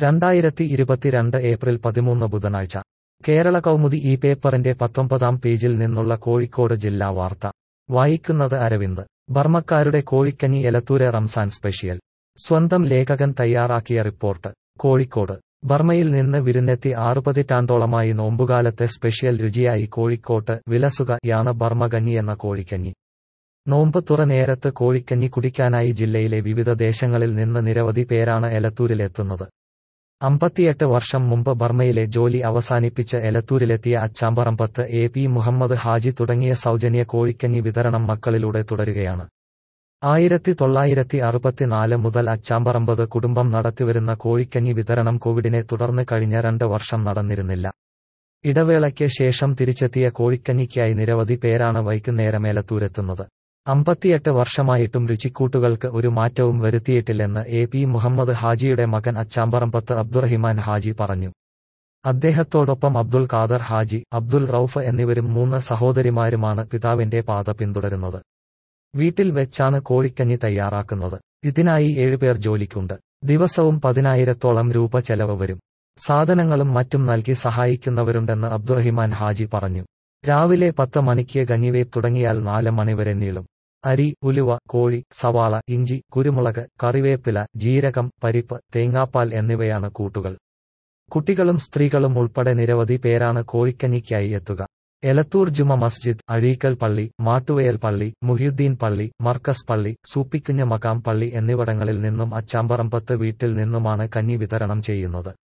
രണ്ടായിരത്തി ഇരുപത്തിരണ്ട് ഏപ്രിൽ പതിമൂന്ന് ബുധനാഴ്ച കേരള കൗമുദി ഈ പേപ്പറിന്റെ പത്തൊമ്പതാം പേജിൽ നിന്നുള്ള കോഴിക്കോട് ജില്ലാ വാർത്ത വായിക്കുന്നത് അരവിന്ദ് ബർമ്മക്കാരുടെ കോഴിക്കഞ്ഞി എലത്തൂരെ റംസാൻ സ്പെഷ്യൽ സ്വന്തം ലേഖകൻ തയ്യാറാക്കിയ റിപ്പോർട്ട് കോഴിക്കോട് ബർമ്മയിൽ നിന്ന് വിരുന്നെത്തി ആറുപതിറ്റാണ്ടോളമായി നോമ്പുകാലത്തെ സ്പെഷ്യൽ രുചിയായി കോഴിക്കോട്ട് വിലസുകയാണ് ബർമ്മകഞ്ഞി എന്ന കോഴിക്കഞ്ഞി നോമ്പ് തുറ നേരത്ത് കോഴിക്കഞ്ഞി കുടിക്കാനായി ജില്ലയിലെ വിവിധ ദേശങ്ങളിൽ നിന്ന് നിരവധി പേരാണ് എലത്തൂരിലെത്തുന്നത് അമ്പത്തിയെട്ട് വർഷം മുമ്പ് ബർമ്മയിലെ ജോലി അവസാനിപ്പിച്ച് എലത്തൂരിലെത്തിയ അച്ചാമ്പറമ്പത്ത് എ പി മുഹമ്മദ് ഹാജി തുടങ്ങിയ സൗജന്യ കോഴിക്കഞ്ഞി വിതരണം മക്കളിലൂടെ തുടരുകയാണ് ആയിരത്തി തൊള്ളായിരത്തി അറുപത്തിനാല് മുതൽ അച്ചാമ്പറമ്പത് കുടുംബം നടത്തിവരുന്ന കോഴിക്കഞ്ഞി വിതരണം കോവിഡിനെ തുടർന്ന് കഴിഞ്ഞ രണ്ട് വർഷം നടന്നിരുന്നില്ല ഇടവേളയ്ക്ക് ശേഷം തിരിച്ചെത്തിയ കോഴിക്കഞ്ഞിക്കായി നിരവധി പേരാണ് വൈകുന്നേരം എലത്തൂരെത്തുന്നത് അമ്പത്തിയെട്ട് വർഷമായിട്ടും രുചിക്കൂട്ടുകൾക്ക് ഒരു മാറ്റവും വരുത്തിയിട്ടില്ലെന്ന് എ പി മുഹമ്മദ് ഹാജിയുടെ മകൻ അച്ചാമ്പറമ്പത്ത് അബ്ദുറഹിമാൻ ഹാജി പറഞ്ഞു അദ്ദേഹത്തോടൊപ്പം അബ്ദുൽ ഖാദർ ഹാജി അബ്ദുൽ റൌഫ് എന്നിവരും മൂന്ന് സഹോദരിമാരുമാണ് പിതാവിന്റെ പാത പിന്തുടരുന്നത് വീട്ടിൽ വെച്ചാണ് കോഴിക്കഞ്ഞി തയ്യാറാക്കുന്നത് ഇതിനായി ഏഴുപേർ ജോലിക്കുണ്ട് ദിവസവും പതിനായിരത്തോളം രൂപ ചെലവ് വരും സാധനങ്ങളും മറ്റും നൽകി സഹായിക്കുന്നവരുണ്ടെന്ന് അബ്ദുറഹിമാൻ ഹാജി പറഞ്ഞു രാവിലെ പത്ത് മണിക്ക് കഞ്ഞിവേപ്പ് തുടങ്ങിയാൽ നാല് മണിവരെ നീളും അരി ഉലുവ കോഴി സവാള ഇഞ്ചി കുരുമുളക് കറിവേപ്പില ജീരകം പരിപ്പ് തേങ്ങാപ്പാൽ എന്നിവയാണ് കൂട്ടുകൾ കുട്ടികളും സ്ത്രീകളും ഉൾപ്പെടെ നിരവധി പേരാണ് കോഴിക്കഞ്ഞിക്കായി എത്തുക എലത്തൂർ ജുമ മസ്ജിദ് അഴീക്കൽ പള്ളി മാട്ടുവയൽ പള്ളി മുഹിയുദ്ദീൻ പള്ളി മർക്കസ് പള്ളി സൂപ്പിക്കുഞ്ഞ് മക്കാം പള്ളി എന്നിവിടങ്ങളിൽ നിന്നും അച്ചാമ്പറമ്പത്ത് വീട്ടിൽ നിന്നുമാണ് കഞ്ഞി വിതരണം ചെയ്യുന്നത്